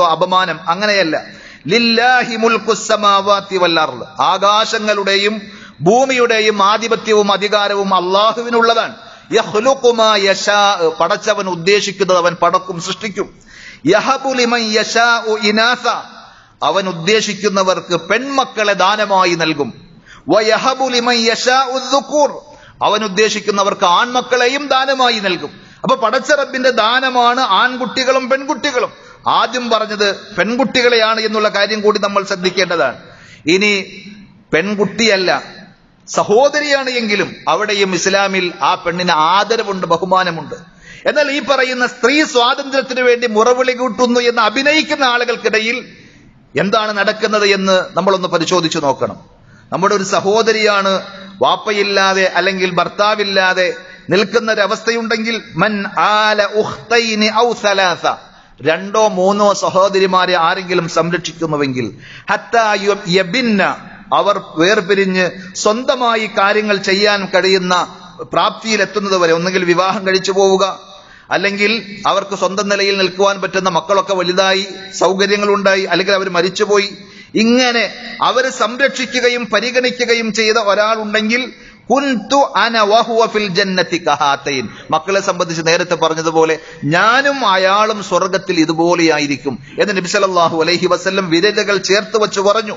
എന്നിട്ടോ അപമാനം അങ്ങനെയല്ല ലില്ലാഹി മുൽക്കുസ്സമാവാത്തി വല്ലർദ് ആകാശങ്ങളുടെയും ഭൂമിയുടെയും ആധിപത്യവും അധികാരവും അള്ളാഹുവിനുള്ളതാണ് യഖ്ലുഖു മാ യശാ പടച്ചവൻ ഉദ്ദേശിക്കുന്നത് അവൻ പടക്കും സൃഷ്ടിക്കും യഹബു ലിമൻ യശാഉ ഇനാസ അവൻ ഉദ്ദേശിക്കുന്നവർക്ക് പെൺമക്കളെ ദാനമായി നൽകും വയഹബു ലിമൻ യശാഉ ദുകൂർ അവൻ ഉദ്ദേശിക്കുന്നവർക്ക് ആൺമക്കളെയും ദാനമായി നൽകും അപ്പൊ പടച്ച റബ്ബിന്റെ ദാനമാണ് ആൺകുട്ടികളും പെൺകുട്ടികളും ആദ്യം പറഞ്ഞത് പെൺകുട്ടികളെയാണ് എന്നുള്ള കാര്യം കൂടി നമ്മൾ ശ്രദ്ധിക്കേണ്ടതാണ് ഇനി പെൺകുട്ടിയല്ല സഹോദരിയാണ് എങ്കിലും അവിടെയും ഇസ്ലാമിൽ ആ പെണ്ണിന് ആദരവുണ്ട് ബഹുമാനമുണ്ട് എന്നാൽ ഈ പറയുന്ന സ്ത്രീ സ്വാതന്ത്ര്യത്തിന് വേണ്ടി മുറവിളി കൂട്ടുന്നു എന്ന് അഭിനയിക്കുന്ന ആളുകൾക്കിടയിൽ എന്താണ് നടക്കുന്നത് എന്ന് നമ്മളൊന്ന് പരിശോധിച്ചു നോക്കണം നമ്മുടെ ഒരു സഹോദരിയാണ് വാപ്പയില്ലാതെ അല്ലെങ്കിൽ ഭർത്താവില്ലാതെ നിൽക്കുന്ന ഒരവസ്ഥയുണ്ടെങ്കിൽ മൻ ആല ഉഖ്തൈനി ഔ സലാസ രണ്ടോ മൂന്നോ സഹോദരിമാരെ ആരെങ്കിലും സംരക്ഷിക്കുന്നുവെങ്കിൽ ഹത്താ യു- യബിന്ന അവർ വേർപിരിഞ്ഞ് സ്വന്തമായി കാര്യങ്ങൾ ചെയ്യാൻ കഴിയുന്ന പ്രാപ്തിയിൽ എത്തുന്നത് വരെ ഒന്നുകിൽ വിവാഹം കഴിച്ചു പോവുക അല്ലെങ്കിൽ അവർക്ക് സ്വന്തം നിലയിൽ നിൽക്കുവാൻ പറ്റുന്ന മക്കളൊക്കെ വലുതായി സൗകര്യങ്ങളുണ്ടായി അല്ലെങ്കിൽ അവർ മരിച്ചുപോയി ഇങ്ങനെ അവർ സംരക്ഷിക്കുകയും പരിഗണിക്കുകയും ചെയ്ത ഒരാളുണ്ടെങ്കിൽ കുൻതു അന വഹുവ ഫിൽ ജന്നത്തി കഹാത്തൈൻ മക്കളെ സംബന്ധിച്ച് നേരത്തെ പറഞ്ഞതുപോലെ ഞാനും അയാളും സ്വർഗത്തിൽ ഇതുപോലെയായിരിക്കും എന്ന് നബി സല്ലല്ലാഹു അലൈഹി വസല്ലം വിരലുകൾ ചേർത്ത് വെച്ച് പറഞ്ഞു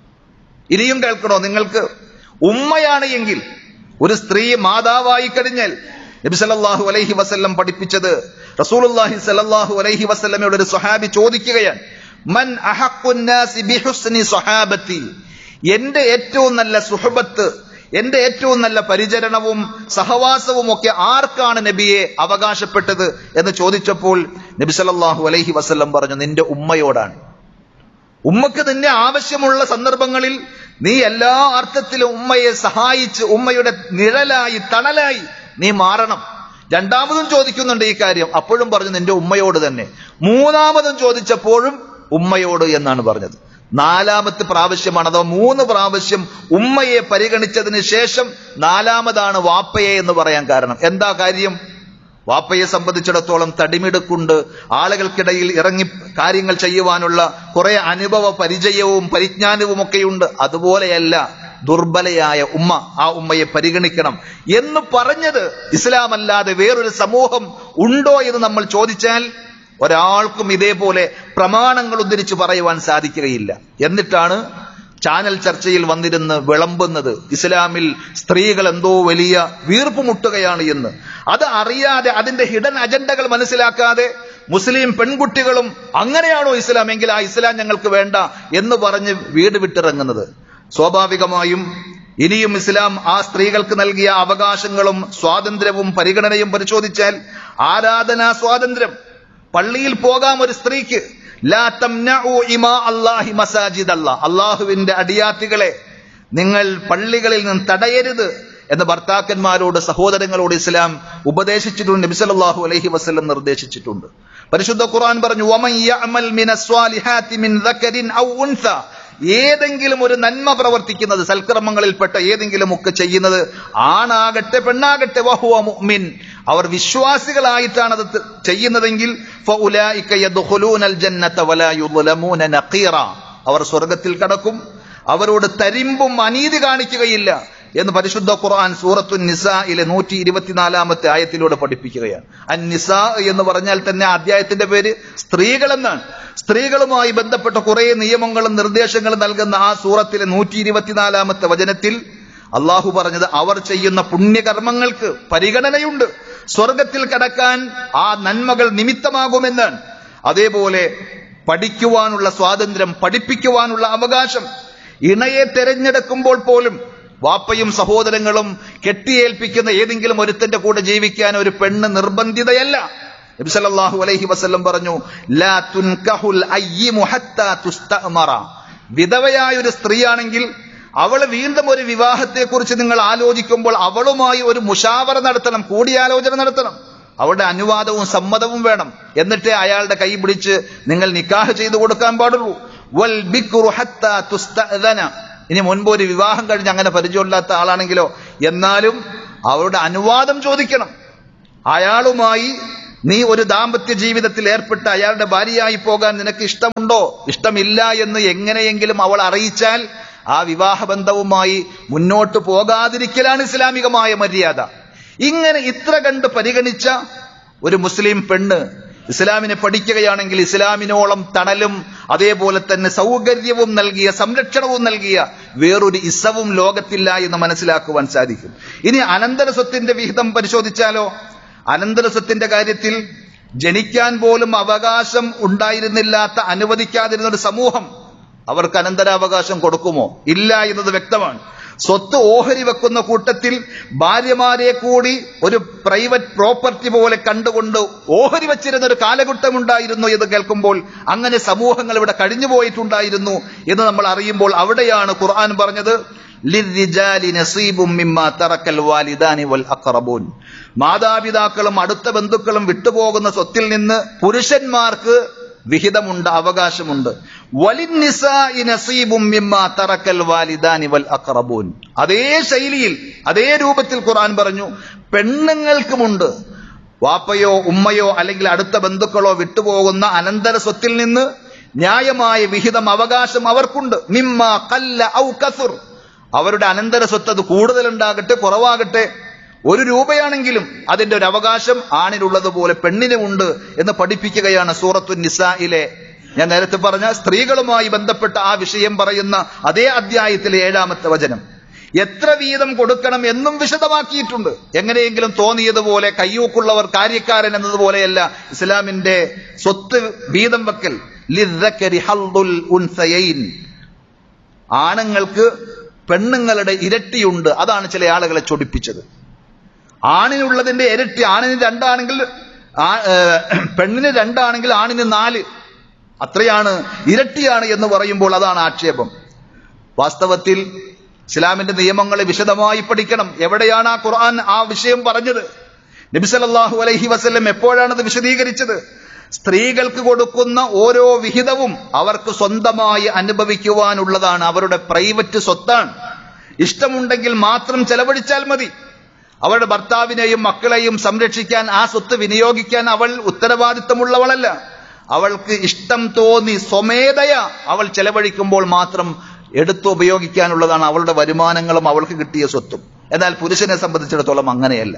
ഇനിയും കേൾക്കണോ നിങ്ങൾക്ക് ഉമ്മയാണ് എങ്കിൽ ഒരു സ്ത്രീ മാതാവായി കഴിഞ്ഞാൽ നബി സല്ലല്ലാഹു അലൈഹി വസല്ലം പഠിപ്പിച്ചത് റസൂലുള്ളാഹി സല്ലല്ലാഹു അലൈഹി വസല്ലമയോട് ഒരു സ്വഹാബി ചോദിക്കുകയാണ് മൻ അഹഖുൻ നാസി ബിഹുസ്നി സ്വഹാബത്തി എന്റെ ഏറ്റവും നല്ല സുഹബത്ത് എന്റെ ഏറ്റവും നല്ല പരിചരണവും സഹവാസവും ഒക്കെ ആർക്കാണ് നബിയെ അവകാശപ്പെട്ടത് എന്ന് ചോദിച്ചപ്പോൾ നബി സല്ലല്ലാഹു അലൈഹി വസല്ലം പറഞ്ഞു നിന്റെ ഉമ്മയോടാണ് ഉമ്മക്ക് നിന്നെ ആവശ്യമുള്ള സന്ദർഭങ്ങളിൽ നീ എല്ലാ അർത്ഥത്തിലും ഉമ്മയെ സഹായിച്ച് ഉമ്മയുടെ നിഴലായി തണലായി നീ മാറണം രണ്ടാമതും ചോദിക്കുന്നുണ്ട് ഈ കാര്യം അപ്പോഴും പറഞ്ഞു നിന്റെ ഉമ്മയോട് തന്നെ മൂന്നാമതും ചോദിച്ചപ്പോഴും ഉമ്മയോട് എന്നാണ് പറഞ്ഞത് നാലാമത്തെ പ്രാവശ്യമാണ് അഥവാ മൂന്ന് പ്രാവശ്യം ഉമ്മയെ പരിഗണിച്ചതിന് ശേഷം നാലാമതാണ് വാപ്പയെ എന്ന് പറയാൻ കാരണം എന്താ കാര്യം വാപ്പയെ സംബന്ധിച്ചിടത്തോളം തടിമിടുക്കുണ്ട് ആളുകൾക്കിടയിൽ ഇറങ്ങി കാര്യങ്ങൾ ചെയ്യുവാനുള്ള കുറെ അനുഭവ പരിചയവും പരിജ്ഞാനവും ഒക്കെയുണ്ട് അതുപോലെയല്ല ദുർബലയായ ഉമ്മ ആ ഉമ്മയെ പരിഗണിക്കണം എന്ന് പറഞ്ഞത് ഇസ്ലാം അല്ലാതെ വേറൊരു സമൂഹം ഉണ്ടോ എന്ന് നമ്മൾ ചോദിച്ചാൽ ഒരാൾക്കും ഇതേപോലെ പ്രമാണങ്ങൾ ഉദ്ധരിച്ച് പറയുവാൻ സാധിക്കുകയില്ല എന്നിട്ടാണ് ചാനൽ ചർച്ചയിൽ വന്നിരുന്ന് വിളമ്പുന്നത് ഇസ്ലാമിൽ സ്ത്രീകൾ എന്തോ വലിയ വീർപ്പുമുട്ടുകയാണ് എന്ന് അത് അറിയാതെ അതിന്റെ ഹിഡൻ അജണ്ടകൾ മനസ്സിലാക്കാതെ മുസ്ലിം പെൺകുട്ടികളും അങ്ങനെയാണോ ഇസ്ലാം എങ്കിൽ ആ ഇസ്ലാം ഞങ്ങൾക്ക് വേണ്ട എന്ന് പറഞ്ഞ് വീട് വിട്ടിറങ്ങുന്നത് സ്വാഭാവികമായും ഇനിയും ഇസ്ലാം ആ സ്ത്രീകൾക്ക് നൽകിയ അവകാശങ്ങളും സ്വാതന്ത്ര്യവും പരിഗണനയും പരിശോധിച്ചാൽ ആരാധനാ സ്വാതന്ത്ര്യം പള്ളിയിൽ പോകാം ഒരു സ്ത്രീക്ക് ലാ തംനഉ ഇമാ അല്ലാഹി മസാജിദ് അല്ലാ അള്ളാഹുവിന്റെ അടിയാത്തികളെ നിങ്ങൾ പള്ളികളിൽ നിന്ന് തടയരുത് എന്ന് ഭർത്താക്കന്മാരോട് സഹോദരങ്ങളോട് ഇസ്ലാം ഉപദേശിച്ചിട്ടുണ്ട് നബി സല്ലല്ലാഹു അലൈഹി വസല്ലം നിർദ്ദേശിച്ചിട്ടുണ്ട് പരിശുദ്ധ ഖുർആൻ പറഞ്ഞു വമൻ യഅമൽ മിനസ്വാലിഹാത്തി മിൻ ദക്കരിൻ ഔ ഉൻസ ഏതെങ്കിലും ഒരു നന്മ പ്രവർത്തിക്കുന്നത് സൽക്കർമ്മങ്ങളിൽപ്പെട്ട ഏതെങ്കിലും ഒക്കെ ചെയ്യുന്നത് ആണാകട്ടെ പെണ്ണാകട്ടെ വഹുവ മുഅ്മിൻ അവർ വിശ്വാസികളായിട്ടാണ് അത് ത- ചെയ്യുന്നതെങ്കിൽ ഫഉലൈക യദ്ഖുലൂനൽ ജന്നത വലാ യുദ്ലമൂന നഖീറ അവർ സ്വർഗത്തിൽ കടക്കും അവരോട് തരിമ്പും അനീതി കാണിക്കുകയില്ല എന്ന് പരിശുദ്ധ ഖുർആൻ സൂറത്തു നിസായിലെ നൂറ്റി ഇരുപത്തിനാലാമത്തെ ആയത്തിലൂടെ പഠിപ്പിക്കുകയാണ് അൻ നിസാ എന്ന് പറഞ്ഞാൽ തന്നെ ആ അധ്യായത്തിന്റെ പേര് സ്ത്രീകൾ എന്നാണ് സ്ത്രീകളുമായി ബന്ധപ്പെട്ട കുറെ നിയമങ്ങളും നിർദ്ദേശങ്ങളും നൽകുന്ന ആ സൂറത്തിലെ നൂറ്റി ഇരുപത്തിനാലാമത്തെ വചനത്തിൽ അള്ളാഹു പറഞ്ഞത് അവർ ചെയ്യുന്ന പുണ്യകർമ്മങ്ങൾക്ക് പരിഗണനയുണ്ട് സ്വർഗത്തിൽ കടക്കാൻ ആ നന്മകൾ നിമിത്തമാകുമെന്നാണ് അതേപോലെ പഠിക്കുവാനുള്ള സ്വാതന്ത്ര്യം പഠിപ്പിക്കുവാനുള്ള അവകാശം ഇണയെ തെരഞ്ഞെടുക്കുമ്പോൾ പോലും വാപ്പയും സഹോദരങ്ങളും കെട്ടിയേൽപ്പിക്കുന്ന ഏതെങ്കിലും ഒരുത്തന്റെ കൂടെ ജീവിക്കാൻ ഒരു പെണ്ണ് നിർബന്ധിതയല്ല നബി സല്ലല്ലാഹു അലൈഹി വസല്ലം പറഞ്ഞു ലാ തുൻകഹുൽ അയ്യിമു ഹത്താ തുസ്തഅമറ വിധവയായ ഒരു സ്ത്രീയാണെങ്കിൽ അവൾ വീണ്ടും ഒരു വിവാഹത്തെക്കുറിച്ച് നിങ്ങൾ ആലോചിക്കുമ്പോൾ അവളുമായി ഒരു മുഷാവറ നടത്തണം കൂടിയാലോചന നടത്തണം അവളുടെ അനുവാദവും സമ്മതവും വേണം എന്നിട്ടേ അയാളുടെ കൈ പിടിച്ച് നിങ്ങൾ നിക്കാഹ് ചെയ്തു കൊടുക്കാൻ പാടുള്ളൂ വൽ ബിക്റു ഹത്താ തുസ്തഅദന ഇനി മുൻപ് ഒരു വിവാഹം കഴിഞ്ഞ് അങ്ങനെ പരിചയമില്ലാത്ത ആളാണെങ്കിലോ എന്നാലും അവരുടെ അനുവാദം ചോദിക്കണം അയാളുമായി നീ ഒരു ദാമ്പത്യ ജീവിതത്തിൽ ഏർപ്പെട്ട് അയാളുടെ ഭാര്യയായി പോകാൻ നിനക്ക് ഇഷ്ടമുണ്ടോ ഇഷ്ടമില്ല എന്ന് എങ്ങനെയെങ്കിലും അവൾ അറിയിച്ചാൽ ആ വിവാഹബന്ധവുമായി മുന്നോട്ട് പോകാതിരിക്കലാണ് ഇസ്ലാമികമായ മര്യാദ ഇങ്ങനെ ഇത്ര കണ്ട് പരിഗണിച്ച ഒരു മുസ്ലിം പെണ്ണ് ഇസ്ലാമിനെ പഠിക്കുകയാണെങ്കിൽ ഇസ്ലാമിനോളം തണലും അതേപോലെ തന്നെ സൗകര്യവും നൽകിയ സംരക്ഷണവും നൽകിയ വേറൊരു ഇസവും ലോകത്തില്ല എന്ന് മനസ്സിലാക്കുവാൻ സാധിക്കും ഇനി അനന്തര സ്വത്തിന്റെ വിഹിതം പരിശോധിച്ചാലോ അനന്തര സ്വത്തിന്റെ കാര്യത്തിൽ ജനിക്കാൻ പോലും അവകാശം ഉണ്ടായിരുന്നില്ലാത്ത അനുവദിക്കാതിരുന്ന ഒരു സമൂഹം അവർക്ക് അനന്തരാവകാശം കൊടുക്കുമോ ഇല്ല എന്നത് വ്യക്തമാണ് സ്വത്ത് ഓഹരി വെക്കുന്ന കൂട്ടത്തിൽ ഭാര്യമാരെ കൂടി ഒരു പ്രൈവറ്റ് പ്രോപ്പർട്ടി പോലെ കണ്ടുകൊണ്ട് ഓഹരി വെച്ചിരുന്ന ഒരു കാലഘട്ടമുണ്ടായിരുന്നു എന്ന് കേൾക്കുമ്പോൾ അങ്ങനെ സമൂഹങ്ങൾ ഇവിടെ കഴിഞ്ഞു പോയിട്ടുണ്ടായിരുന്നു എന്ന് നമ്മൾ അറിയുമ്പോൾ അവിടെയാണ് ഖുർആൻ പറഞ്ഞത് ലിർരിജാലി നസീബും മിമ്മാ തറക്കൽ വാലിദാനി വൽ അഖറബൂൻ മാതാപിതാക്കളും അടുത്ത ബന്ധുക്കളും വിട്ടുപോകുന്ന സ്വത്തിൽ നിന്ന് പുരുഷന്മാർക്ക് വിഹിതമുണ്ട് അവകാശമുണ്ട് വലിന്നിസാഇ നസീബും മിമ്മാ തറക്കൽ വാലിദാനി വൽ അഖറബൂൻ അതേ ശൈലിയിൽ അതേ രൂപത്തിൽ ഖുർആൻ പറഞ്ഞു പെണ്ണുങ്ങൾക്കുമുണ്ട് വാപ്പയോ ഉമ്മയോ അല്ലെങ്കിൽ അടുത്ത ബന്ധുക്കളോ വിട്ടുപോകുന്ന അനന്തര സ്വത്തിൽ നിന്ന് ന്യായമായ വിഹിതം അവകാശം അവർക്കുണ്ട് മിമ്മ കല്ല ഔ കസുർ അവരുടെ അനന്തര സ്വത്ത് അത് കൂടുതലുണ്ടാകട്ടെ കുറവാകട്ടെ ഒരു രൂപയാണെങ്കിലും അതിന്റെ ഒരു അവകാശം ആണിനുള്ളതുപോലെ പെണ്ണിനുമുണ്ട് എന്ന് പഠിപ്പിക്കുകയാണ് സൂറത്തു നിസായിലെ ഞാൻ നേരത്തെ പറഞ്ഞ സ്ത്രീകളുമായി ബന്ധപ്പെട്ട ആ വിഷയം പറയുന്ന അതേ അധ്യായത്തിലെ ഏഴാമത്തെ വചനം എത്ര വീതം കൊടുക്കണം എന്നും വിശദമാക്കിയിട്ടുണ്ട് എങ്ങനെയെങ്കിലും തോന്നിയതുപോലെ കയ്യൂക്കുള്ളവർ കാര്യക്കാരൻ എന്നതുപോലെയല്ല ഇസ്ലാമിന്റെ സ്വത്ത് വീതം വെക്കൽ ലിദ്ദക്കരി ഹൽദുൽ ഉൻസയൈൻ ആണുങ്ങൾക്ക് പെണ്ണുങ്ങളുടെ ഇരട്ടിയുണ്ട് അതാണ് ചില ആളുകളെ ചൊടിപ്പിച്ചത് ആണിനുള്ളതിന്റെ ഇരട്ടി ആണിന് രണ്ടാണെങ്കിൽ ആ- ഏഹ് പെണ്ണിന് രണ്ടാണെങ്കിൽ ആണിന് നാല് അത്രയാണ് ഇരട്ടിയാണ് എന്ന് പറയുമ്പോൾ അതാണ് ആക്ഷേപം വാസ്തവത്തിൽ ഇസ്ലാമിന്റെ നിയമങ്ങളെ വിശദമായി പഠിക്കണം എവിടെയാണ് ആ ഖുർആൻ ആ വിഷയം പറഞ്ഞത് നബി സല്ലല്ലാഹു അലൈഹി വസല്ലം എപ്പോഴാണത് വിശദീകരിച്ചത് സ്ത്രീകൾക്ക് കൊടുക്കുന്ന ഓരോ വിഹിതവും അവർക്ക് സ്വന്തമായി അനുഭവിക്കുവാനുള്ളതാണ് അവരുടെ പ്രൈവറ്റ് സ്വത്താണ് ഇഷ്ടമുണ്ടെങ്കിൽ മാത്രം ചെലവഴിച്ചാൽ മതി അവളുടെ ഭർത്താവിനെയും മക്കളെയും സംരക്ഷിക്കാൻ ആ സ്വത്ത് വിനിയോഗിക്കാൻ അവൾ ഉത്തരവാദിത്തമുള്ളവളല്ല അവൾക്ക് ഇഷ്ടം തോന്നി സ്വമേധയ അവൾ ചെലവഴിക്കുമ്പോൾ മാത്രം എടുത്തു ഉപയോഗിക്കാനുള്ളതാണ് അവളുടെ വരുമാനങ്ങളും അവൾക്ക് കിട്ടിയ സ്വത്തും എന്നാൽ പുരുഷനെ സംബന്ധിച്ചിടത്തോളം അങ്ങനെയല്ല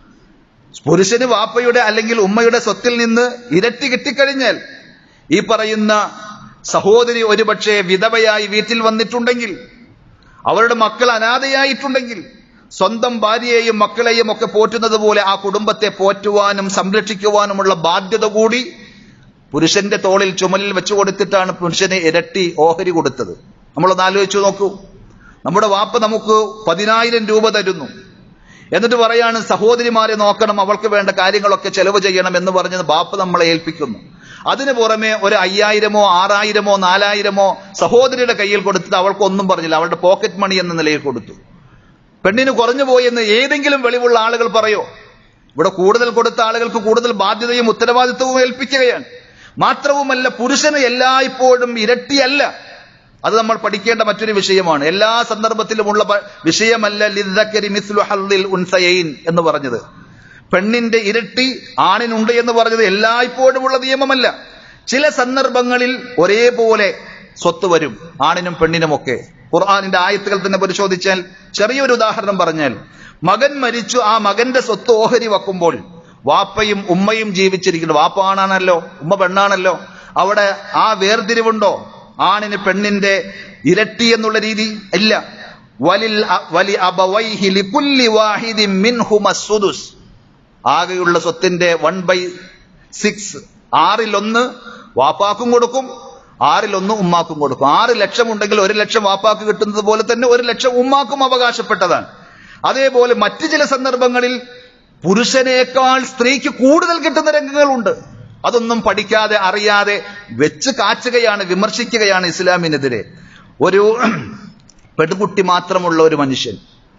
പുരുഷന് വാപ്പയുടെ അല്ലെങ്കിൽ ഉമ്മയുടെ സ്വത്തിൽ നിന്ന് ഇരട്ടി കിട്ടിക്കഴിഞ്ഞാൽ ഈ പറയുന്ന സഹോദരി ഒരുപക്ഷെ വിധവയായി വീട്ടിൽ വന്നിട്ടുണ്ടെങ്കിൽ അവരുടെ മക്കൾ അനാഥയായിട്ടുണ്ടെങ്കിൽ സ്വന്തം ഭാര്യയെയും മക്കളെയും ഒക്കെ പോറ്റുന്നത് പോലെ ആ കുടുംബത്തെ പോറ്റുവാനും സംരക്ഷിക്കുവാനുമുള്ള ബാധ്യത കൂടി പുരുഷന്റെ തോളിൽ ചുമലിൽ വെച്ചു കൊടുത്തിട്ടാണ് പുരുഷന് ഇരട്ടി ഓഹരി കൊടുത്തത് നമ്മളൊന്ന് ആലോചിച്ചു നോക്കൂ നമ്മുടെ വാപ്പ നമുക്ക് പതിനായിരം രൂപ തരുന്നു എന്നിട്ട് പറയാണ് സഹോദരിമാരെ നോക്കണം അവൾക്ക് വേണ്ട കാര്യങ്ങളൊക്കെ ചെലവ് ചെയ്യണം എന്ന് പറഞ്ഞ് ബാപ്പ നമ്മളെ ഏൽപ്പിക്കുന്നു അതിനു പുറമെ ഒരു അയ്യായിരമോ ആറായിരമോ നാലായിരമോ സഹോദരിയുടെ കയ്യിൽ കൊടുത്തിട്ട് അവൾക്ക് ഒന്നും പറഞ്ഞില്ല അവളുടെ പോക്കറ്റ് മണി എന്ന നിലയിൽ കൊടുത്തു പെണ്ണിന് കുറഞ്ഞു പോയെന്ന് ഏതെങ്കിലും വെളിവുള്ള ആളുകൾ പറയോ ഇവിടെ കൂടുതൽ കൊടുത്ത ആളുകൾക്ക് കൂടുതൽ ബാധ്യതയും ഉത്തരവാദിത്വവും ഏൽപ്പിക്കുകയാണ് മാത്രവുമല്ല പുരുഷന് എല്ലായ്പ്പോഴും ഇരട്ടിയല്ല അത് നമ്മൾ പഠിക്കേണ്ട മറ്റൊരു വിഷയമാണ് എല്ലാ സന്ദർഭത്തിലുമുള്ള പ- വിഷയമല്ല ലിദ്ദക്കരി മിസ്ലു ഹദ്ദിൽ ഉൻസയൈൻ എന്ന് പറഞ്ഞത് പെണ്ണിന്റെ ഇരട്ടി ആണിനുണ്ട് എന്ന് പറഞ്ഞത് എല്ലായ്പ്പോഴുമുള്ള നിയമമല്ല ചില സന്ദർഭങ്ങളിൽ ഒരേപോലെ സ്വത്ത് വരും ആണിനും പെണ്ണിനുമൊക്കെ ഖുർആാനിന്റെ ആയത്തുകൾ തന്നെ പരിശോധിച്ചാൽ ചെറിയൊരു ഉദാഹരണം പറഞ്ഞാൽ മകൻ മരിച്ചു ആ മകന്റെ സ്വത്ത് ഓഹരി വെക്കുമ്പോൾ വാപ്പയും ഉമ്മയും ജീവിച്ചിരിക്കുന്നു വാപ്പ ആണാണല്ലോ ഉമ്മ പെണ്ണാണല്ലോ അവിടെ ആ വേർതിരിവുണ്ടോ ആണിന് പെണ്ണിന്റെ ഇരട്ടി എന്നുള്ള രീതി ഇല്ല വലിൽ അ- വലി അബവൈഹി ലികുല്ലി വാഹിദിൻ മിൻഹുമ സുദുസ് ആകെയുള്ള സ്വത്തിന്റെ വൺ ബൈ സിക്സ് ആറിലൊന്ന് വാപ്പാക്കും കൊടുക്കും ആറിലൊന്ന് ഉമ്മാക്കും കൊടുക്കും ആറ് ലക്ഷം ഉണ്ടെങ്കിൽ ഒരു ലക്ഷം വാപ്പാക്ക് കിട്ടുന്നത് പോലെ തന്നെ ഒരു ലക്ഷം ഉമ്മാക്കും അവകാശപ്പെട്ടതാണ് അതേപോലെ മറ്റു ചില സന്ദർഭങ്ങളിൽ പുരുഷനേക്കാൾ സ്ത്രീക്ക് കൂടുതൽ കിട്ടുന്ന രംഗങ്ങളുണ്ട് അതൊന്നും പഠിക്കാതെ അറിയാതെ വെച്ച് കാച്ചുകയാണ് വിമർശിക്കുകയാണ് ഇസ്ലാമിനെതിരെ ഒരു പെൺകുട്ടി മാത്രമുള്ള ഒരു മനുഷ്യൻ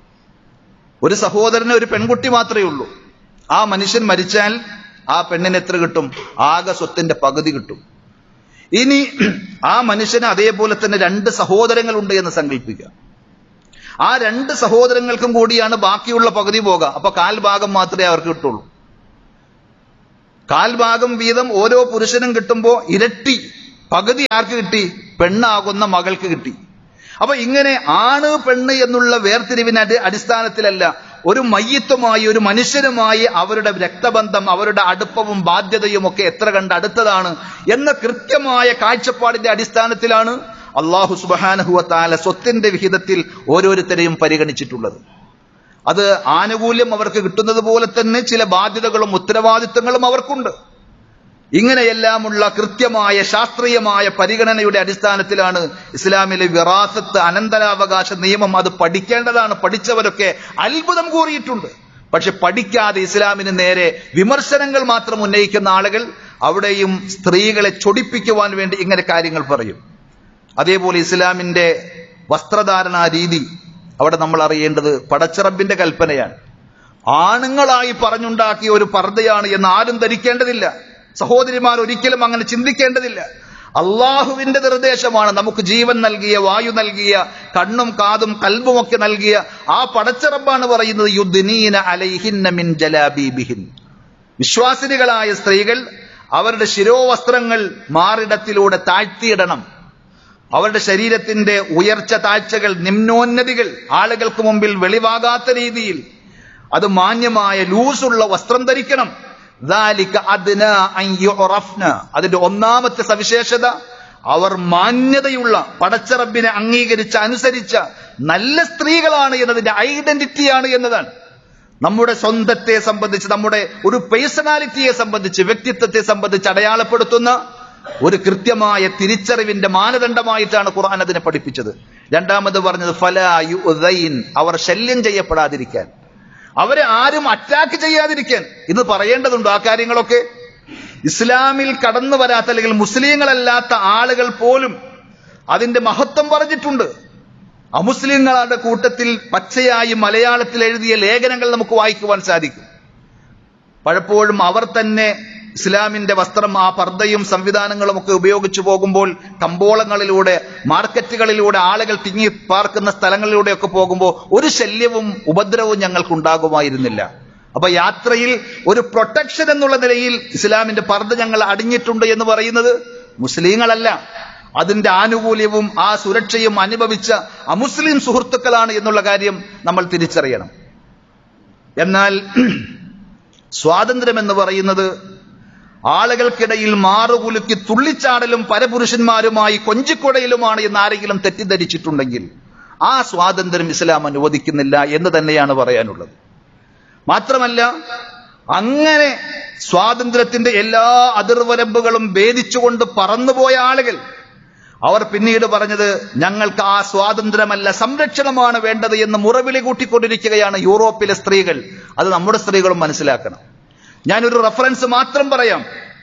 ഒരു സഹോദരന് ഒരു പെൺകുട്ടി മാത്രമേ ഉള്ളൂ ആ മനുഷ്യൻ മരിച്ചാൽ ആ പെണ്ണിന് എത്ര കിട്ടും ആകെ സ്വത്തിന്റെ പകുതി കിട്ടും ഇനി ആ മനുഷ്യന് അതേപോലെ തന്നെ രണ്ട് സഹോദരങ്ങളുണ്ട് എന്ന് സങ്കല്പിക്കുക ആ രണ്ട് സഹോദരങ്ങൾക്കും കൂടിയാണ് ബാക്കിയുള്ള പകുതി പോക അപ്പൊ കാൽ ഭാഗം മാത്രമേ അവർക്ക് കിട്ടുള്ളൂ കാൽഭാഗം വീതം ഓരോ പുരുഷനും കിട്ടുമ്പോൾ ഇരട്ടി പകുതി ആർക്ക് കിട്ടി പെണ്ണാകുന്ന മകൾക്ക് കിട്ടി അപ്പൊ ഇങ്ങനെ ആണ് പെണ്ണ് എന്നുള്ള വേർതിരിവിന് അടി- അടിസ്ഥാനത്തിലല്ല ഒരു മയ്യത്വമായി ഒരു മനുഷ്യനുമായി അവരുടെ രക്തബന്ധം അവരുടെ അടുപ്പവും ബാധ്യതയും ഒക്കെ എത്ര കണ്ട് അടുത്തതാണ് എന്ന കൃത്യമായ കാഴ്ചപ്പാടിന്റെ അടിസ്ഥാനത്തിലാണ് അള്ളാഹു സുബാനഹുവ താല സ്വത്തിന്റെ വിഹിതത്തിൽ ഓരോരുത്തരെയും പരിഗണിച്ചിട്ടുള്ളത് അത് ആനുകൂല്യം അവർക്ക് കിട്ടുന്നത് പോലെ തന്നെ ചില ബാധ്യതകളും ഉത്തരവാദിത്തങ്ങളും അവർക്കുണ്ട് ഇങ്ങനെയെല്ലാമുള്ള കൃത്യമായ ശാസ്ത്രീയമായ പരിഗണനയുടെ അടിസ്ഥാനത്തിലാണ് ഇസ്ലാമിലെ വിറാസത്ത് അനന്തരാവകാശ നിയമം അത് പഠിക്കേണ്ടതാണ് പഠിച്ചവരൊക്കെ അത്ഭുതം കൂറിയിട്ടുണ്ട് പക്ഷെ പഠിക്കാതെ ഇസ്ലാമിന് നേരെ വിമർശനങ്ങൾ മാത്രം ഉന്നയിക്കുന്ന ആളുകൾ അവിടെയും സ്ത്രീകളെ ചൊടിപ്പിക്കുവാൻ വേണ്ടി ഇങ്ങനെ കാര്യങ്ങൾ പറയും അതേപോലെ ഇസ്ലാമിന്റെ വസ്ത്രധാരണാ രീതി അവിടെ നമ്മൾ അറിയേണ്ടത് പടച്ചിറബിന്റെ കൽപ്പനയാണ് ആണുങ്ങളായി പറഞ്ഞുണ്ടാക്കിയ ഒരു പർദ്ദയാണ് എന്ന് ആരും ധരിക്കേണ്ടതില്ല സഹോദരിമാർ ഒരിക്കലും അങ്ങനെ ചിന്തിക്കേണ്ടതില്ല അള്ളാഹുവിന്റെ നിർദ്ദേശമാണ് നമുക്ക് ജീവൻ നൽകിയ വായു നൽകിയ കണ്ണും കാതും കൽബും ഒക്കെ നൽകിയ ആ പടച്ചിറബാണ് പറയുന്നത് യുദ്നീന അലൈഹിന്ന മിൻ ജലാബീബിഹിൻ വിശ്വാസിനികളായ സ്ത്രീകൾ അവരുടെ ശിരോവസ്ത്രങ്ങൾ മാറിടത്തിലൂടെ താഴ്ത്തിയിടണം അവരുടെ ശരീരത്തിന്റെ ഉയർച്ച താഴ്ചകൾ നിമ്നോന്നതികൾ ആളുകൾക്ക് മുമ്പിൽ വെളിവാകാത്ത രീതിയിൽ അത് മാന്യമായ ലൂസുള്ള വസ്ത്രം ധരിക്കണം ذَلِكَ أَدْنَىٰ أَن يُعْرَفْنَ. അതിന്റെ ഒന്നാമത്തെ സവിശേഷത അവർ മാന്യതയുള്ള പടച്ചറബിനെ അംഗീകരിച്ച അനുസരിച്ച നല്ല സ്ത്രീകളാണ് എന്നതിന്റെ ഐഡന്റിറ്റിയാണ് എന്നതാണ് നമ്മുടെ സ്വന്തത്തെ സംബന്ധിച്ച് നമ്മുടെ ഒരു പേഴ്സണാലിറ്റിയെ സംബന്ധിച്ച് വ്യക്തിത്വത്തെ സംബന്ധിച്ച് അടയാളപ്പെടുത്തുന്ന ഒരു കൃത്യമായ തിരിച്ചറിവിന്റെ മാനദണ്ഡമായിട്ടാണ് ഖുർആൻ അതിനെ പഠിപ്പിച്ചത് രണ്ടാമത് പറഞ്ഞത് ഫലാ യുദൈൻ അവർ ശല്യം ചെയ്യപ്പെടാതിരിക്കാൻ അവരെ ആരും അറ്റാക്ക് ചെയ്യാതിരിക്കാൻ ഇത് പറയേണ്ടതുണ്ടോ ആ കാര്യങ്ങളൊക്കെ ഇസ്ലാമിൽ കടന്നു വരാത്ത അല്ലെങ്കിൽ മുസ്ലിങ്ങളല്ലാത്ത ആളുകൾ പോലും അതിന്റെ മഹത്വം പറഞ്ഞിട്ടുണ്ട് അമുസ്ലിങ്ങളുടെ കൂട്ടത്തിൽ പച്ചയായി മലയാളത്തിൽ എഴുതിയ ലേഖനങ്ങൾ നമുക്ക് വായിക്കുവാൻ സാധിക്കും പലപ്പോഴും അവർ തന്നെ ഇസ്ലാമിന്റെ വസ്ത്രം ആ പർദ്ദയും സംവിധാനങ്ങളും ഒക്കെ ഉപയോഗിച്ചു പോകുമ്പോൾ കമ്പോളങ്ങളിലൂടെ മാർക്കറ്റുകളിലൂടെ ആളുകൾ തിങ്ങി പാർക്കുന്ന സ്ഥലങ്ങളിലൂടെയൊക്കെ പോകുമ്പോൾ ഒരു ശല്യവും ഉപദ്രവവും ഞങ്ങൾക്കുണ്ടാകുമായിരുന്നില്ല അപ്പൊ യാത്രയിൽ ഒരു പ്രൊട്ടക്ഷൻ എന്നുള്ള നിലയിൽ ഇസ്ലാമിന്റെ പർദ്ദ ഞങ്ങൾ അടിഞ്ഞിട്ടുണ്ട് എന്ന് പറയുന്നത് മുസ്ലിങ്ങളല്ല അതിന്റെ ആനുകൂല്യവും ആ സുരക്ഷയും അനുഭവിച്ച അമുസ്ലിം സുഹൃത്തുക്കളാണ് എന്നുള്ള കാര്യം നമ്മൾ തിരിച്ചറിയണം എന്നാൽ സ്വാതന്ത്ര്യം എന്ന് പറയുന്നത് ആളുകൾക്കിടയിൽ മാറുകുലുക്കി തുള്ളിച്ചാടലും പരപുരുഷന്മാരുമായി കൊഞ്ചിക്കൊടയിലുമാണ് എന്ന് ആരെങ്കിലും തെറ്റിദ്ധരിച്ചിട്ടുണ്ടെങ്കിൽ ആ സ്വാതന്ത്ര്യം ഇസ്ലാം അനുവദിക്കുന്നില്ല എന്ന് തന്നെയാണ് പറയാനുള്ളത് മാത്രമല്ല അങ്ങനെ സ്വാതന്ത്ര്യത്തിന്റെ എല്ലാ അതിർവരമ്പുകളും ഭേദിച്ചുകൊണ്ട് പറന്നുപോയ ആളുകൾ അവർ പിന്നീട് പറഞ്ഞത് ഞങ്ങൾക്ക് ആ സ്വാതന്ത്ര്യമല്ല സംരക്ഷണമാണ് വേണ്ടത് എന്ന് മുറവിളി കൂട്ടിക്കൊണ്ടിരിക്കുകയാണ് യൂറോപ്പിലെ സ്ത്രീകൾ അത് നമ്മുടെ സ്ത്രീകളും മനസ്സിലാക്കണം ഞാനൊരു റഫറൻസ് മാത്രം പറയാം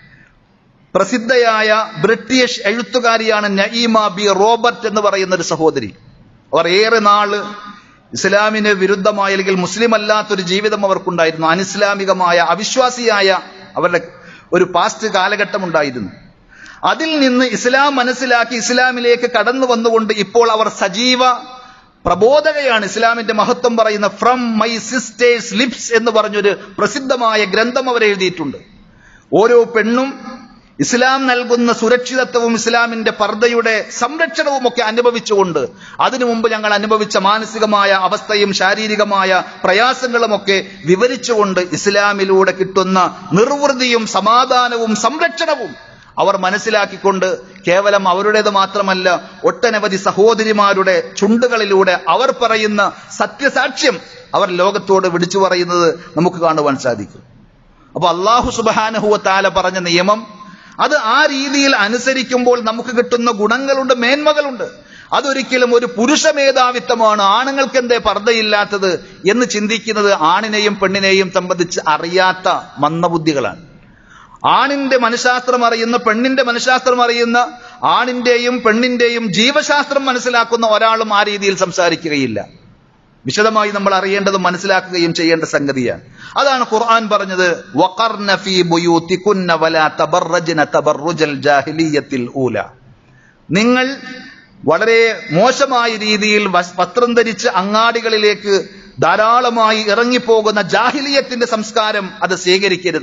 പ്രസിദ്ധയായ ബ്രിട്ടീഷ് എഴുത്തുകാരിയാണ് നഈമ ബി റോബർട്ട് എന്ന് പറയുന്ന ഒരു സഹോദരി അവർ ഏറെ നാള് ഇസ്ലാമിന് വിരുദ്ധമായ അല്ലെങ്കിൽ മുസ്ലിം അല്ലാത്തൊരു ജീവിതം അവർക്കുണ്ടായിരുന്നു അനിസ്ലാമികമായ അവിശ്വാസിയായ അവരുടെ ഒരു പാസ്റ്റ് കാലഘട്ടം ഉണ്ടായിരുന്നു അതിൽ നിന്ന് ഇസ്ലാം മനസ്സിലാക്കി ഇസ്ലാമിലേക്ക് കടന്നു വന്നുകൊണ്ട് ഇപ്പോൾ അവർ സജീവ പ്രബോധകയാണ് ഇസ്ലാമിന്റെ മഹത്വം പറയുന്ന ഫ്രം മൈ സിസ്റ്റേഴ്സ് ലിപ്സ് എന്ന് പറഞ്ഞൊരു പ്രസിദ്ധമായ ഗ്രന്ഥം അവർ എഴുതിയിട്ടുണ്ട് ഓരോ പെണ്ണും ഇസ്ലാം നൽകുന്ന സുരക്ഷിതത്വവും ഇസ്ലാമിന്റെ പർദ്ദയുടെ സംരക്ഷണവും ഒക്കെ അനുഭവിച്ചുകൊണ്ട് അതിനു മുമ്പ് ഞങ്ങൾ അനുഭവിച്ച മാനസികമായ അവസ്ഥയും ശാരീരികമായ പ്രയാസങ്ങളും ഒക്കെ വിവരിച്ചുകൊണ്ട് ഇസ്ലാമിലൂടെ കിട്ടുന്ന നിർവൃതിയും സമാധാനവും സംരക്ഷണവും അവർ മനസ്സിലാക്കിക്കൊണ്ട് കേവലം അവരുടേത് മാത്രമല്ല ഒട്ടനവധി സഹോദരിമാരുടെ ചുണ്ടുകളിലൂടെ അവർ പറയുന്ന സത്യസാക്ഷ്യം അവർ ലോകത്തോട് വിളിച്ചു പറയുന്നത് നമുക്ക് കാണുവാൻ സാധിക്കും അപ്പൊ അള്ളാഹു സുബാനഹുവ താല പറഞ്ഞ നിയമം അത് ആ രീതിയിൽ അനുസരിക്കുമ്പോൾ നമുക്ക് കിട്ടുന്ന ഗുണങ്ങളുണ്ട് മേന്മകളുണ്ട് അതൊരിക്കലും ഒരു പുരുഷ മേധാവിത്വമാണ് ആണുങ്ങൾക്ക് എന്തേ പർദ്ദയില്ലാത്തത് എന്ന് ചിന്തിക്കുന്നത് ആണിനെയും പെണ്ണിനെയും സംബന്ധിച്ച് അറിയാത്ത മന്ദബുദ്ധികളാണ് ആണിന്റെ മനഃശാസ്ത്രം അറിയുന്ന പെണ്ണിന്റെ മനഃശാസ്ത്രം അറിയുന്ന ആണിന്റെയും പെണ്ണിന്റെയും ജീവശാസ്ത്രം മനസ്സിലാക്കുന്ന ഒരാളും ആ രീതിയിൽ സംസാരിക്കുകയില്ല വിശദമായി നമ്മൾ അറിയേണ്ടതും മനസ്സിലാക്കുകയും ചെയ്യേണ്ട സംഗതിയാണ് അതാണ് ഖുർആൻ പറഞ്ഞത് വഖർന ഫീ ബുയൂതികുന്ന വലാ തബറജ്ന തബറുജൽ ജാഹിലിയ്യത്തിൽ ഊല നിങ്ങൾ വളരെ മോശമായ രീതിയിൽ വസ്- വസ്ത്രം ധരിച്ച് അങ്ങാടികളിലേക്ക് ധാരാളമായി ഇറങ്ങിപ്പോകുന്ന ജാഹിലിയത്തിന്റെ സംസ്കാരം അത് സ്വീകരിക്കരുത്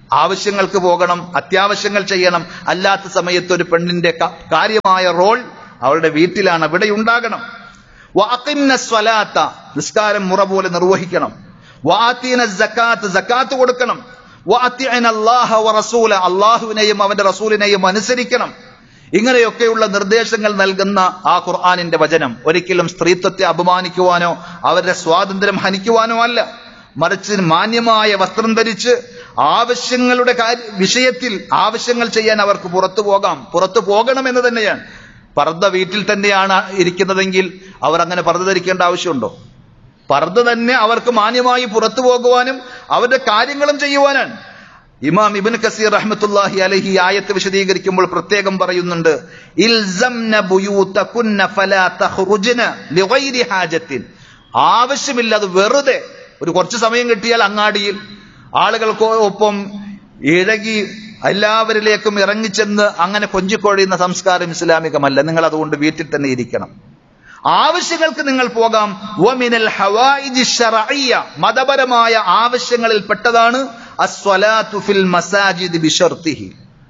ആവശ്യങ്ങൾക്ക് പോകണം അത്യാവശ്യങ്ങൾ ചെയ്യണം അല്ലാത്ത സമയത്ത് ഒരു പെണ്ണിന്റെ ക- കാര്യമായ റോൾ അവളുടെ വീട്ടിലാണ് അവിടെ ഉണ്ടാകണം വഅഖിംന സ്വലാത്ത നിസ്കാരം മുറ പോലെ നിർവഹിക്കണം വആതീന സക്കാത്ത് സക്കാത്ത് കൊടുക്കണം വഅതിഅന അല്ലാഹ വറസൂല അള്ളാഹുവിനെയും അവന്റെ റസൂലിനെയും അനുസരിക്കണം ഇങ്ങനെയൊക്കെയുള്ള നിർദ്ദേശങ്ങൾ നൽകുന്ന ആ ഖുർആാനിന്റെ വചനം ഒരിക്കലും സ്ത്രീത്വത്തെ അപമാനിക്കുവാനോ അവരുടെ സ്വാതന്ത്ര്യം ഹനിക്കുവാനോ അല്ല മറിച്ച് മാന്യമായ വസ്ത്രം ധരിച്ച് ആവശ്യങ്ങളുടെ കാര്യ വിഷയത്തിൽ ആവശ്യങ്ങൾ ചെയ്യാൻ അവർക്ക് പുറത്തു പോകാം പുറത്തു പോകണം എന്ന് തന്നെയാണ് പർദ്ദ വീട്ടിൽ തന്നെയാണ് ഇരിക്കുന്നതെങ്കിൽ അവർ അങ്ങനെ പർദ്ദ ധരിക്കേണ്ട ആവശ്യമുണ്ടോ പർദ്ദ തന്നെ അവർക്ക് മാന്യമായി പുറത്തു പോകുവാനും അവരുടെ കാര്യങ്ങളും ചെയ്യുവാനാണ് ഇമാം ഇബിൻ കസീർ റഹ്മത്തുല്ലാഹി അലഹി ആയത്ത് വിശദീകരിക്കുമ്പോൾ പ്രത്യേകം പറയുന്നുണ്ട് ഇൽസംന ബുയൂതകുന്ന ഫലാ തഖ്റുജ്ന ലിഗൈരി ഹാജത്തിൻ ആവശ്യമില്ല അത് വെറുതെ ഒരു കുറച്ച് സമയം കിട്ടിയാൽ അങ്ങാടിയിൽ ആളുകൾക്ക് ഒപ്പം ഇഴകി എല്ലാവരിലേക്കും ഇറങ്ങിച്ചെന്ന് അങ്ങനെ കൊഞ്ചിക്കൊഴിയുന്ന സംസ്കാരം ഇസ്ലാമികമല്ല നിങ്ങൾ അതുകൊണ്ട് വീട്ടിൽ തന്നെ ഇരിക്കണം ആവശ്യങ്ങൾക്ക് നിങ്ങൾ പോകാം വമിനൽ ഹവായിജി ശറഇയ്യ മതപരമായ ആവശ്യങ്ങളിൽ പെട്ടതാണ് അസ്വലാത്തു ഫിൽ മസാജിദ് ബിഷർത്തിഹി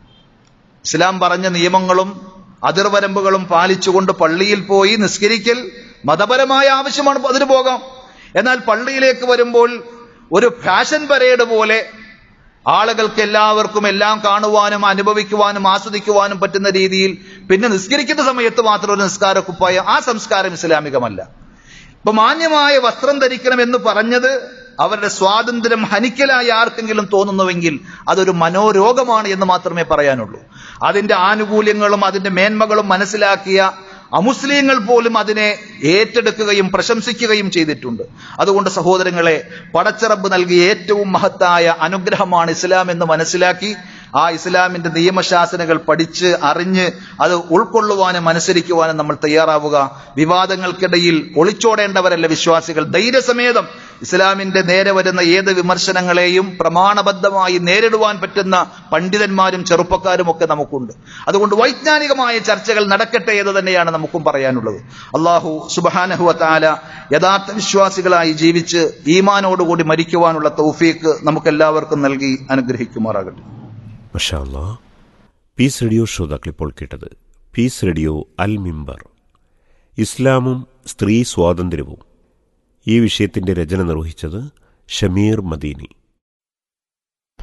ഇസ്ലാം പറഞ്ഞ നിയമങ്ങളും അതിർവരമ്പുകളും പാലിച്ചുകൊണ്ട് പള്ളിയിൽ പോയി നിസ്കരിക്കൽ മതപരമായ ആവശ്യമാണ് അതിന് പോകാം എന്നാൽ പള്ളിയിലേക്ക് വരുമ്പോൾ ഒരു ഫാഷൻ പരേഡ് പോലെ ആളുകൾക്ക് എല്ലാവർക്കും എല്ലാം കാണുവാനും അനുഭവിക്കുവാനും ആസ്വദിക്കുവാനും പറ്റുന്ന രീതിയിൽ പിന്നെ നിസ്കരിക്കുന്ന സമയത്ത് മാത്രം ഒരു നിസ്കാര കുപ്പായ ആ സംസ്കാരം ഇസ്ലാമികമല്ല ഇപ്പൊ മാന്യമായ വസ്ത്രം ധരിക്കണം എന്ന് പറഞ്ഞത് അവരുടെ സ്വാതന്ത്ര്യം ഹനിക്കലായി ആർക്കെങ്കിലും തോന്നുന്നുവെങ്കിൽ അതൊരു മനോരോഗമാണ് എന്ന് മാത്രമേ പറയാനുള്ളൂ അതിന്റെ ആനുകൂല്യങ്ങളും അതിന്റെ മേന്മകളും മനസ്സിലാക്കിയ അമുസ്ലിങ്ങൾ പോലും അതിനെ ഏറ്റെടുക്കുകയും പ്രശംസിക്കുകയും ചെയ്തിട്ടുണ്ട് അതുകൊണ്ട് സഹോദരങ്ങളെ പടച്ചിറബ് നൽകിയ ഏറ്റവും മഹത്തായ അനുഗ്രഹമാണ് ഇസ്ലാം എന്ന് മനസ്സിലാക്കി ആ ഇസ്ലാമിന്റെ നിയമശാസനകൾ പഠിച്ച് അറിഞ്ഞ് അത് ഉൾക്കൊള്ളുവാനും അനുസരിക്കുവാനും നമ്മൾ തയ്യാറാവുക വിവാദങ്ങൾക്കിടയിൽ ഒളിച്ചോടേണ്ടവരല്ല വിശ്വാസികൾ ധൈര്യസമേതം ഇസ്ലാമിന്റെ നേരെ വരുന്ന ഏത് വിമർശനങ്ങളെയും പ്രമാണബദ്ധമായി നേരിടുവാൻ പറ്റുന്ന പണ്ഡിതന്മാരും ചെറുപ്പക്കാരും ഒക്കെ നമുക്കുണ്ട് അതുകൊണ്ട് വൈജ്ഞാനികമായ ചർച്ചകൾ നടക്കട്ടെ എന്ന് തന്നെയാണ് നമുക്കും പറയാനുള്ളത് അള്ളാഹു സുബാനഹുവ താല യഥാർത്ഥ വിശ്വാസികളായി ജീവിച്ച് ഈമാനോടുകൂടി മരിക്കുവാനുള്ള തൗഫീക്ക് നമുക്കെല്ലാവർക്കും നൽകി അനുഗ്രഹിക്കുമാറാകട്ടെ മഷാ അല്ലാ പീസ് റേഡിയോ ശ്രോതാക്കൾ ഇപ്പോൾ കേട്ടത് പീസ് റേഡിയോ അൽ മിമ്പർ ഇസ്ലാമും സ്ത്രീ സ്വാതന്ത്ര്യവും ഈ വിഷയത്തിന്റെ രചന നിർവഹിച്ചത് ഷമീർ മദീനി